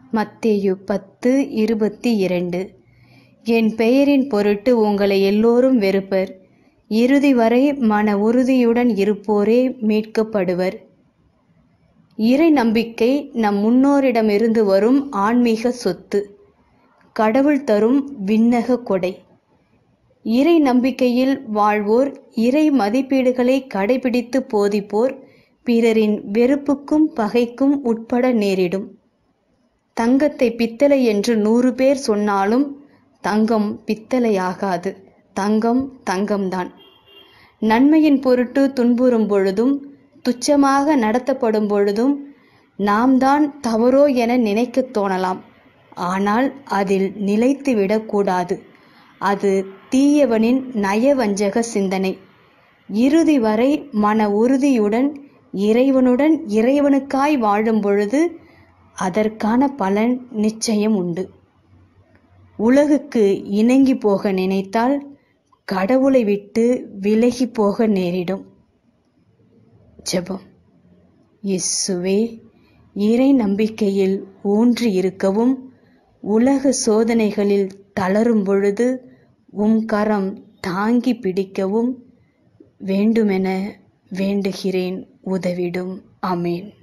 மத்தேயு பத்து இருபத்தி இரண்டு என் பெயரின் பொருட்டு உங்களை எல்லோரும் வெறுப்பர் இறுதி வரை மன உறுதியுடன் இருப்போரே மீட்கப்படுவர் இறை நம்பிக்கை நம் முன்னோரிடமிருந்து வரும் ஆன்மீக சொத்து கடவுள் தரும் விண்ணக கொடை இறை நம்பிக்கையில் வாழ்வோர் இறை மதிப்பீடுகளை கடைபிடித்து போதிப்போர் பிறரின் வெறுப்புக்கும் பகைக்கும் உட்பட நேரிடும் தங்கத்தை பித்தளை என்று நூறு பேர் சொன்னாலும் தங்கம் பித்தளையாகாது தங்கம் தங்கம்தான் நன்மையின் பொருட்டு துன்புறும் பொழுதும் துச்சமாக நடத்தப்படும் பொழுதும் நாம் தான் தவறோ என நினைக்கத் தோணலாம் ஆனால் அதில் நிலைத்து விடக்கூடாது அது தீயவனின் நயவஞ்சக சிந்தனை இறுதி வரை மன உறுதியுடன் இறைவனுடன் இறைவனுக்காய் வாழும் பொழுது அதற்கான பலன் நிச்சயம் உண்டு உலகுக்கு இணங்கி போக நினைத்தால் கடவுளை விட்டு விலகி போக நேரிடும் ஜெபம் இயேசுவே இறை நம்பிக்கையில் ஊன்றி இருக்கவும் உலக சோதனைகளில் தளரும் பொழுது உம் கரம் தாங்கி பிடிக்கவும் வேண்டுமென வேண்டுகிறேன் உதவிடும் ஆமேன்